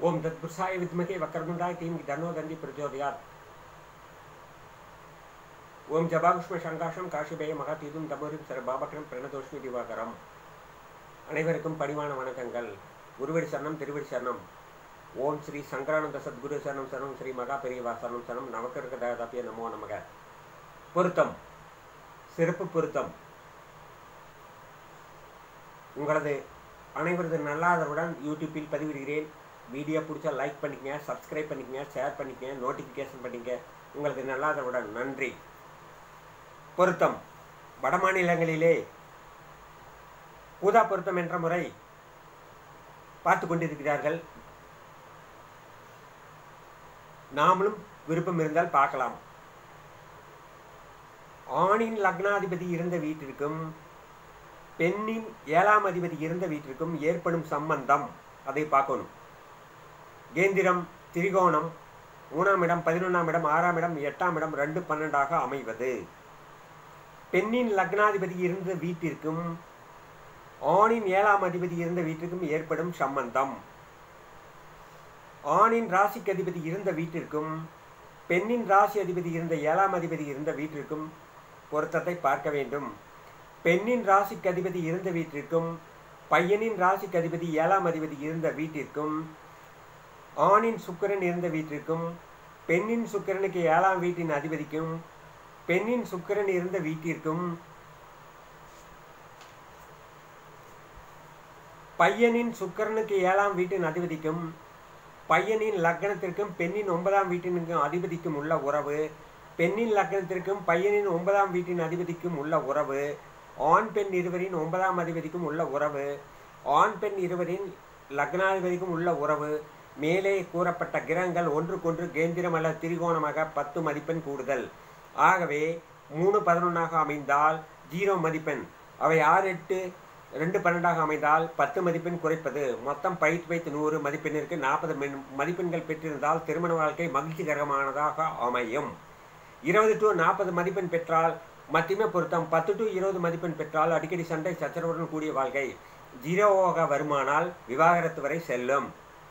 ஓம் தத்புருஷாய வித்மகே வக்கரதுண்டாய தீம் தன்னோ தந்தி பிரச்சோதயாத் ஓம் ஜபாகுஷ்ம சங்காஷம் காஷிபேய மகாதீதும் தபோரிம் சர பாபகரம் பிரணதோஷ்மி திவாகரம் அனைவருக்கும் பணிவான வணக்கங்கள் குருவடி சரணம் திருவடி சரணம் ஓம் ஸ்ரீ சங்கரானந்த சத்குரு சரணம் சரணம் ஸ்ரீ மகா பெரியவா சரணம் சரணம் நவக்கருக்க தகதாப்பிய நமோ நமக பொருத்தம் சிறப்பு பொருத்தம் உங்களது அனைவரது நல்லாதருடன் யூடியூப்பில் பதிவிடுகிறேன் வீடியோ பிடிச்சா லைக் பண்ணிக்கங்க சப்ஸ்கிரைப் பண்ணிக்கங்க ஷேர் பண்ணிக்கங்க நோட்டிஃபிகேஷன் பண்ணிக்கங்க உங்களது நல்லாதருடன் நன்றி பொருத்தம் வட மாநிலங்களிலே ஊதா பொருத்தம் என்ற முறை பார்த்து கொண்டிருக்கிறார்கள் நாமளும் விருப்பம் இருந்தால் பார்க்கலாம் ஆணின் லக்னாதிபதி இருந்த வீட்டிற்கும் பெண்ணின் ஏழாம் அதிபதி இருந்த வீட்டிற்கும் ஏற்படும் சம்பந்தம் அதை பார்க்கணும் கேந்திரம் திரிகோணம் மூணாம் இடம் பதினொன்றாம் இடம் ஆறாம் இடம் எட்டாம் இடம் ரெண்டு பன்னெண்டாக அமைவது பெண்ணின் லக்னாதிபதி இருந்த வீட்டிற்கும் ஆணின் ஏழாம் அதிபதி இருந்த வீட்டிற்கும் ஏற்படும் சம்பந்தம் ஆணின் ராசிக்கு அதிபதி இருந்த வீட்டிற்கும் பெண்ணின் ராசி அதிபதி இருந்த ஏழாம் அதிபதி இருந்த வீட்டிற்கும் பொருத்தத்தை பார்க்க வேண்டும் பெண்ணின் ராசிக்கு அதிபதி இருந்த வீட்டிற்கும் பையனின் ராசிக்கு அதிபதி ஏழாம் அதிபதி இருந்த வீட்டிற்கும் ஆணின் சுக்கிரன் இருந்த வீட்டிற்கும் பெண்ணின் சுக்கிரனுக்கு ஏழாம் வீட்டின் அதிபதிக்கும் பெண்ணின் சுக்கிரன் இருந்த வீட்டிற்கும் பையனின் சுக்கிரனுக்கு ஏழாம் வீட்டின் அதிபதிக்கும் பையனின் லக்னத்திற்கும் பெண்ணின் ஒன்பதாம் வீட்டினுக்கும் அதிபதிக்கும் உள்ள உறவு பெண்ணின் லக்னத்திற்கும் பையனின் ஒன்பதாம் வீட்டின் அதிபதிக்கும் உள்ள உறவு ஆண் பெண் இருவரின் ஒன்பதாம் அதிபதிக்கும் உள்ள உறவு ஆண் பெண் இருவரின் லக்னாதிபதிக்கும் உள்ள உறவு மேலே கூறப்பட்ட கிரகங்கள் ஒன்றுக்கொன்று கேந்திரம் அல்ல திரிகோணமாக பத்து மதிப்பெண் கூடுதல் ஆகவே மூணு பதினொன்றாக அமைந்தால் ஜீரோ மதிப்பெண் அவை ஆறு எட்டு ரெண்டு பன்னெண்டாக அமைந்தால் பத்து மதிப்பெண் குறைப்பது மொத்தம் பயிற்சி வைத்து நூறு மதிப்பெண்ணிற்கு நாற்பது மதிப்பெண்கள் பெற்றிருந்தால் திருமண வாழ்க்கை மகிழ்ச்சிகரமானதாக அமையும் இருபது டு நாற்பது மதிப்பெண் பெற்றால் மத்தியமே பொருத்தம் பத்து டு இருபது மதிப்பெண் பெற்றால் அடிக்கடி சண்டை சச்சரவுடன் கூடிய வாழ்க்கை ஜீரோவாக வருமானால் விவாகரத்து வரை செல்லும்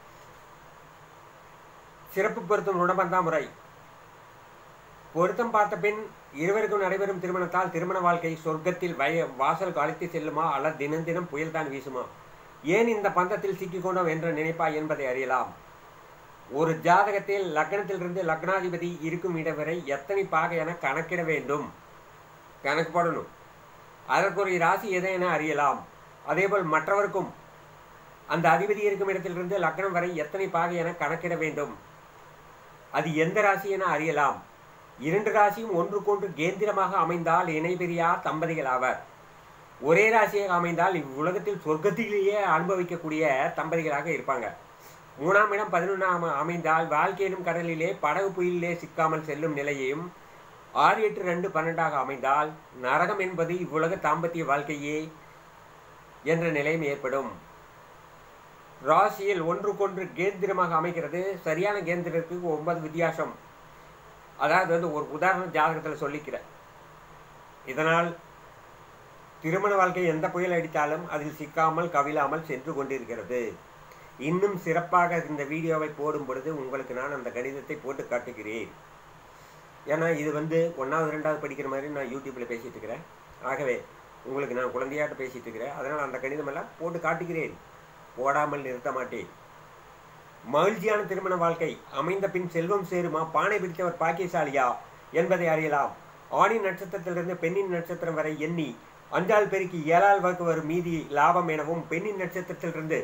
சிறப்பு பொருத்தம் உடம்பந்தா முறை பொருத்தம் பார்த்த பின் இருவருக்கும் நடைபெறும் திருமணத்தால் திருமண வாழ்க்கை சொர்க்கத்தில் வய வாசல் அழைத்து செல்லுமா அல்லது தினம் தினம் புயல் தான் வீசுமா ஏன் இந்த பந்தத்தில் சிக்கிக்கொண்டோம் என்று நினைப்பா என்பதை அறியலாம் ஒரு ஜாதகத்தில் லக்னத்திலிருந்து லக்னாதிபதி இருக்கும் இடம் வரை எத்தனை பாகை என கணக்கிட வேண்டும் கணக்கு போடணும் அதற்கு ஒரு ராசி எதை என அறியலாம் அதேபோல் மற்றவருக்கும் அந்த அதிபதி இருக்கும் இடத்திலிருந்து லக்னம் வரை எத்தனை பாகை என கணக்கிட வேண்டும் அது எந்த ராசி என அறியலாம் இரண்டு ராசியும் ஒன்றுக்கொன்று கேந்திரமாக அமைந்தால் இணைபெரியார் தம்பதிகள் ஆவர் ஒரே ராசியாக அமைந்தால் இவ்வுலகத்தில் சொர்க்கத்திலேயே அனுபவிக்கக்கூடிய தம்பதிகளாக இருப்பாங்க மூணாம் இடம் பதினொன்றாம் அமைந்தால் வாழ்க்கையிலும் கடலிலே படகு புயலிலே சிக்காமல் செல்லும் நிலையையும் ஆறு எட்டு ரெண்டு பன்னெண்டாக அமைந்தால் நரகம் என்பது இவ்வுலக தாம்பத்திய வாழ்க்கையே என்ற நிலையும் ஏற்படும் ராசியில் ஒன்றுக்கொன்று கேந்திரமாக அமைக்கிறது சரியான கேந்திரத்துக்கு ஒன்பது வித்தியாசம் அதாவது வந்து ஒரு உதாரண ஜாதகத்தில் சொல்லிக்கிறேன் இதனால் திருமண வாழ்க்கை எந்த புயல் அடித்தாலும் அதில் சிக்காமல் கவிழாமல் சென்று கொண்டிருக்கிறது இன்னும் சிறப்பாக இந்த வீடியோவை போடும் பொழுது உங்களுக்கு நான் அந்த கணிதத்தை போட்டு காட்டுகிறேன் ஏன்னா இது வந்து ஒன்றாவது ரெண்டாவது படிக்கிற மாதிரி நான் யூடியூப்பில் பேசிகிட்டு இருக்கிறேன் ஆகவே உங்களுக்கு நான் குழந்தையாட்ட பேசிகிட்டு இருக்கிறேன் அதனால் அந்த கணிதமெல்லாம் போட்டு காட்டுகிறேன் போடாமல் நிறுத்த மாட்டேன் மகிழ்ச்சியான திருமண வாழ்க்கை அமைந்த பின் செல்வம் சேருமா பானை பிடித்தவர் பாக்கியசாலியா என்பதை அறியலாம் ஆணின் நட்சத்திரத்திலிருந்து பெண்ணின் நட்சத்திரம் வரை எண்ணி அஞ்சால் பெருக்கி ஏழால் வகுப்பு வரும் மீதி லாபம் எனவும் பெண்ணின் நட்சத்திரத்திலிருந்து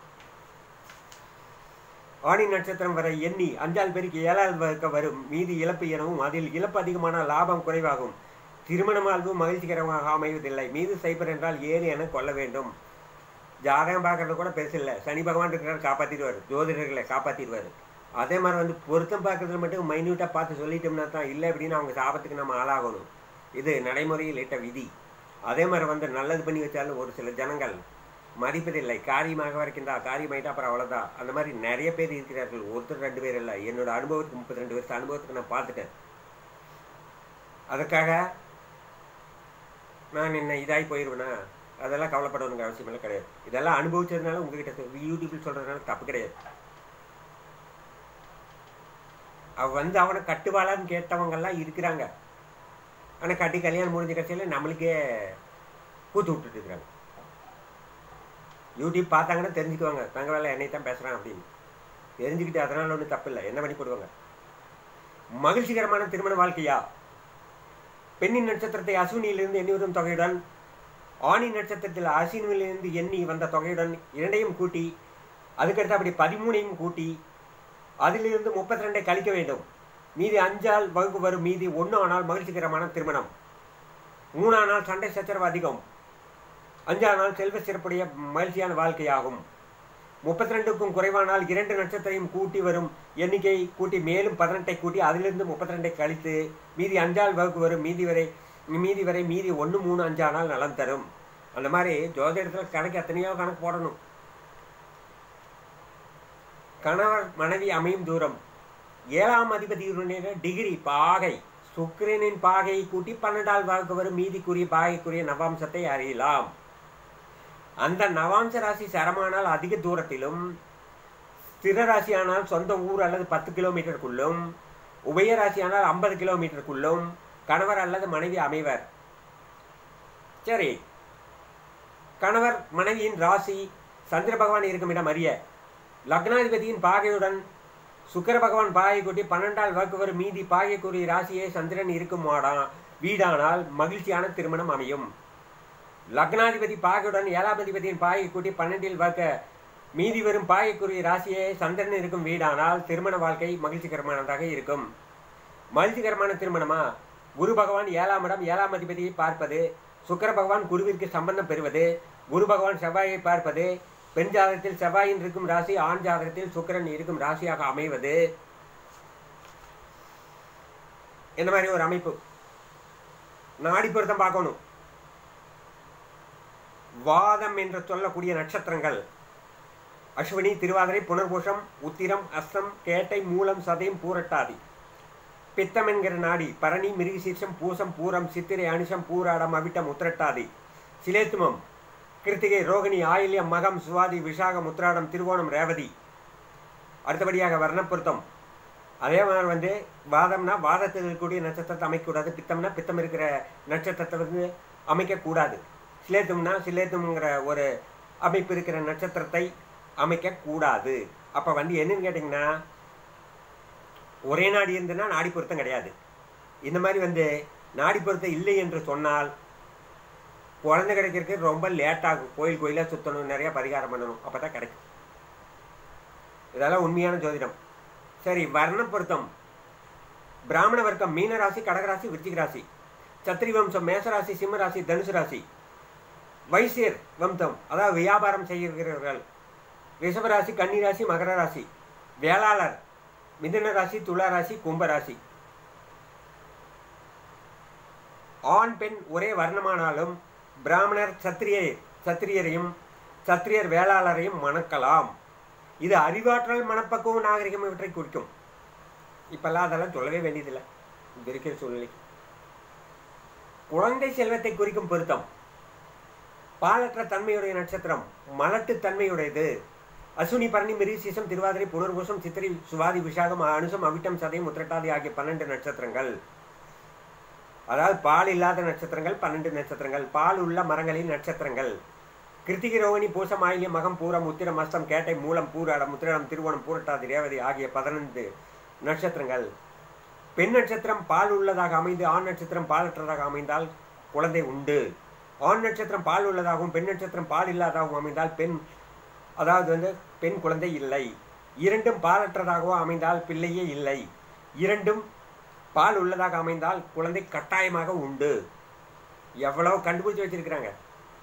ஆணின் நட்சத்திரம் வரை எண்ணி அஞ்சால் பெருக்கி ஏழால் வகுக்க வரும் மீதி இழப்பு எனவும் அதில் இழப்பு அதிகமான லாபம் குறைவாகும் திருமண வாழ்வு மகிழ்ச்சிகரமாக அமைவதில்லை மீது சைபர் என்றால் ஏழு என கொள்ள வேண்டும் ஜாதகம் பார்க்கறது கூட பெருசு இல்லை சனி பகவான் இருக்கிறார் காப்பாற்றிடுவார் ஜோதிடர்களை காப்பாற்றிடுவார் அதே மாதிரி வந்து பொருத்தம் பார்க்கறதுல மட்டும் மைன்யூட்டாக பார்த்து சொல்லிட்டோம்னா தான் இல்லை அப்படின்னு அவங்க சாபத்துக்கு நம்ம ஆளாகணும் இது நடைமுறையில் இட்ட விதி அதே மாதிரி வந்து நல்லது பண்ணி வச்சாலும் ஒரு சில ஜனங்கள் மதிப்பதில்லை காரியமாக வரைக்கும்டா காரியமாயிட்டா அப்புறம் அவ்வளோதான் அந்த மாதிரி நிறைய பேர் இருக்கிறார்கள் ஒருத்தர் ரெண்டு பேர் இல்லை என்னோட அனுபவத்துக்கு முப்பத்தி ரெண்டு வருஷம் அனுபவத்துக்கு நான் பார்த்துட்டேன் அதுக்காக நான் என்ன இதாகி போயிடுவேனா அதெல்லாம் கவலைப்படணுங்க அவசியமெல்லாம் கிடையாது இதெல்லாம் அனுபவிச்சதுனால உங்ககிட்ட சொல்~ யூடியூப்பில் சொல்கிறதுனால தப்பு கிடையாது அவ வந்து அவனை கட்டுவாளான்னு கேட்டவங்கெல்லாம் இருக்கிறாங்க ஆனால் கட்டி கல்யாணம் முடிஞ்ச கட்சியில் நம்மளுக்கே கூத்து விட்டுட்டு இருக்கிறாங்க யூடியூப் பார்த்தாங்கன்னா தெரிஞ்சுக்குவாங்க தங்க வேலை என்னை தான் பேசுகிறான் அப்படின்னு தெரிஞ்சுக்கிட்டு அதனால் ஒன்றும் தப்பு இல்லை என்ன பண்ணி போடுவாங்க மகிழ்ச்சிகரமான திருமண வாழ்க்கையா பெண்ணின் நட்சத்திரத்தை அசுவினியிலிருந்து எண்ணி வரும் தொகையுடன் ஆணின் நட்சத்திரத்தில் அசினுவிலிருந்து எண்ணி வந்த தொகையுடன் இரண்டையும் கூட்டி அதுக்கடுத்து அப்படி பதிமூணையும் கூட்டி அதிலிருந்து முப்பத்தி ரெண்டை கழிக்க வேண்டும் மீதி அஞ்சால் வகுப்பு வரும் மீதி ஒன்று ஆனால் மகிழ்ச்சிகரமான திருமணம் மூணானால் சண்டை சச்சரவு அதிகம் அஞ்சானால் செல்வ சிறப்புடைய மகிழ்ச்சியான வாழ்க்கையாகும் முப்பத்தி ரெண்டுக்கும் குறைவானால் இரண்டு நட்சத்திரையும் கூட்டி வரும் எண்ணிக்கை கூட்டி மேலும் பதினெட்டை கூட்டி அதிலிருந்து முப்பத்தி ரெண்டை கழித்து மீதி அஞ்சால் வகுப்பு வரும் மீதி வரை மீதி வரை மீதி ஒன்று மூணு அஞ்சானால் நலம் தரும் அந்த மாதிரி ஜோதிடத்தில் கணக்கு எத்தனையோ கணக்கு போடணும் கணவர் மனைவி அமையும் தூரம் ஏழாம் அதிபதியுடைய டிகிரி பாகை சுக்கிரனின் பாகையை கூட்டி பன்னெண்டால் வகுப்பு வரும் மீதிக்குரிய பாகைக்குரிய நவாம்சத்தை அறியலாம் அந்த நவாம்ச ராசி சரமானால் அதிக தூரத்திலும் ஸ்திர ராசியானால் சொந்த ஊர் அல்லது பத்து கிலோமீட்டருக்குள்ளும் உபய ராசியானால் ஐம்பது கிலோமீட்டருக்குள்ளும் கணவர் அல்லது மனைவி அமைவர் சரி கணவர் மனைவியின் ராசி சந்திர பகவான் இருக்கும் இடம் அறிய லக்னாதிபதியின் பாகையுடன் சுக்கர பகவான் பாகை கூட்டி பன்னெண்டால் வகுப்பு வரும் மீதி பாகைக்குரிய ராசியே சந்திரன் இருக்கும் மாடா வீடானால் மகிழ்ச்சியான திருமணம் அமையும் லக்னாதிபதி பாகையுடன் ஏழாபதிபதியின் பாகை கூட்டி பன்னெண்டில் வகுக்க மீதி வரும் பாகைக்குரிய ராசியே சந்திரன் இருக்கும் வீடானால் திருமண வாழ்க்கை மகிழ்ச்சிகரமானதாக இருக்கும் மகிழ்ச்சிகரமான திருமணமா குரு பகவான் ஏழாம் இடம் ஏழாம் அதிபதியை பார்ப்பது சுக்கர பகவான் குருவிற்கு சம்பந்தம் பெறுவது குரு பகவான் செவ்வாயை பார்ப்பது பெண் ஜாதகத்தில் செவ்வாயின் இருக்கும் ராசி ஆண் ஜாதகத்தில் சுக்கிரன் இருக்கும் ராசியாக அமைவது இந்த மாதிரி ஒரு அமைப்பு நாடி பொருத்தம் பார்க்கணும் வாதம் என்று சொல்லக்கூடிய நட்சத்திரங்கள் அஸ்வினி திருவாதிரை புனர்பூஷம் உத்திரம் அஸ்தம் கேட்டை மூலம் சதயம் பூரட்டாதி பித்தம் என்கிற நாடி பரணி மிருகசீர்ஷம் பூசம் பூரம் சித்திரை அனுஷம் பூராடம் அவிட்டம் உத்திரட்டாதி சிலேத்துமம் கிருத்திகை ரோகிணி ஆயில்யம் மகம் சுவாதி விசாகம் உத்திராடம் திருவோணம் ரேவதி அடுத்தபடியாக வர்ணப்பொருத்தம் அதே மாதிரி வந்து வாதம்னா வாதத்தில் இருக்கக்கூடிய நட்சத்திரத்தை அமைக்கக்கூடாது பித்தம்னா பித்தம் இருக்கிற நட்சத்திரத்தை வந்து அமைக்கக்கூடாது சிலேத்தும்னா சிலேத்தும்ங்கிற ஒரு அமைப்பு இருக்கிற நட்சத்திரத்தை அமைக்கக்கூடாது அப்போ வந்து என்னன்னு கேட்டிங்கன்னா ஒரே நாடி இருந்துன்னா நாடி பொருத்தம் கிடையாது இந்த மாதிரி வந்து நாடி பொருத்தம் இல்லை என்று சொன்னால் குழந்தை கிடைக்கிறதுக்கு ரொம்ப லேட் ஆகும் கோயில் கோயிலாக சுற்றணும் நிறைய பரிகாரம் பண்ணணும் அப்போ தான் கிடைக்கும் இதெல்லாம் உண்மையான ஜோதிடம் சரி வர்ண பொருத்தம் பிராமண வர்க்கம் மீன ராசி கடகராசி விருச்சிக ராசி சத்திரி வம்சம் மேசராசி சிம்ம ராசி தனுசு ராசி வைசியர் வம்சம் அதாவது வியாபாரம் செய்கிறவர்கள் ரிஷபராசி கன்னிராசி மகர ராசி வேளாளர் மிதுன ராசி துலா ராசி கும்ப ராசி ஆண் பெண் ஒரே வர்ணமானாலும் பிராமணர் சத்திரிய சத்திரியரையும் சத்திரியர் வேளாளரையும் மணக்கலாம் இது அறிவாற்றல் மனப்பக்குவம் நாகரிகம் இவற்றை குறிக்கும் இப்பெல்லாம் அதெல்லாம் சொல்லவே வேண்டியதில்லை இந்த இருக்கிற சூழ்நிலை குழந்தை செல்வத்தை குறிக்கும் பொருத்தம் பாலற்ற தன்மையுடைய நட்சத்திரம் மலட்டு தன்மையுடையது அசுனி பரணி மிருசீசம் திருவாதிரை புனர்பூசம் சித்திரை சுவாதி விஷாகம் அனுசம் அவிட்டம் சதயம் உத்திரட்டாதி ஆகிய பன்னெண்டு நட்சத்திரங்கள் அதாவது பால் இல்லாத நட்சத்திரங்கள் பன்னெண்டு நட்சத்திரங்கள் பால் உள்ள மரங்களின் நட்சத்திரங்கள் கிருத்திகை ரோகிணி பூசம் ஆயிலியம் மகம் பூரம் உத்திரம் அஸ்தம் கேட்டை மூலம் பூராடம் உத்திரம் திருவோணம் பூரட்டாதி ரேவதி ஆகிய பதினைந்து நட்சத்திரங்கள் பெண் நட்சத்திரம் பால் உள்ளதாக அமைந்து ஆண் நட்சத்திரம் பாலற்றதாக அமைந்தால் குழந்தை உண்டு ஆண் நட்சத்திரம் பால் உள்ளதாகவும் பெண் நட்சத்திரம் பால் இல்லாததாகவும் அமைந்தால் பெண் அதாவது வந்து பெண் குழந்தை இல்லை இரண்டும் பாலற்றதாகவோ அமைந்தால் பிள்ளையே இல்லை இரண்டும் பால் உள்ளதாக அமைந்தால் குழந்தை கட்டாயமாக உண்டு எவ்வளவு கண்டுபிடிச்சு வச்சிருக்கிறாங்க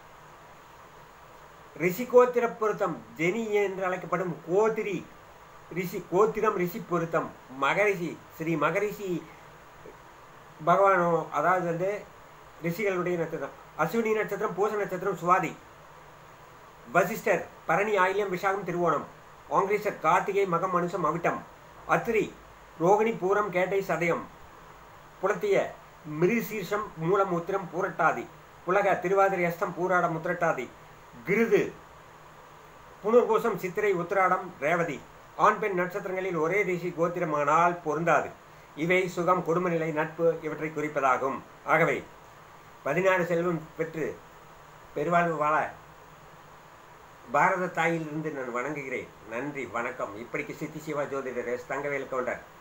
ரிஷி கோத்திர பொருத்தம் ஜெனி என்று அழைக்கப்படும் கோத்திரி ரிஷி கோத்திரம் ரிஷி பொருத்தம் மகரிஷி ஸ்ரீ மகரிஷி பகவானோ அதாவது வந்து ரிஷிகளுடைய நட்சத்திரம் அஸ்வினி நட்சத்திரம் பூச நட்சத்திரம் சுவாதி வசிஷ்டர் பரணி ஆயில்யம் விஷாகம் திருவோணம் ஆங்கிரீசர் கார்த்திகை மகம் மனுஷம் அவிட்டம் அத்திரி ரோகிணி பூரம் கேட்டை சதயம் புலத்திய மிருசீர்ஷம் மூலம் உத்திரம் பூரட்டாதி புலக திருவாதிரை அஸ்தம் பூராடம் உத்திரட்டாதி கிருது புனர்கோசம் சித்திரை உத்திராடம் ரேவதி ஆண் பெண் நட்சத்திரங்களில் ஒரே தேசி கோத்திரமானால் பொருந்தாது இவை சுகம் குடும்பநிலை நட்பு இவற்றை குறிப்பதாகும் ஆகவே பதினாறு செல்வம் பெற்று பெருவாழ்வு வாழ பாரத தாயிலிருந்து நான் வணங்குகிறேன் நன்றி வணக்கம் இப்படிக்கு சித்தி சிவா ஜோதிடர் எஸ் தங்கவேல் கவுண்டர்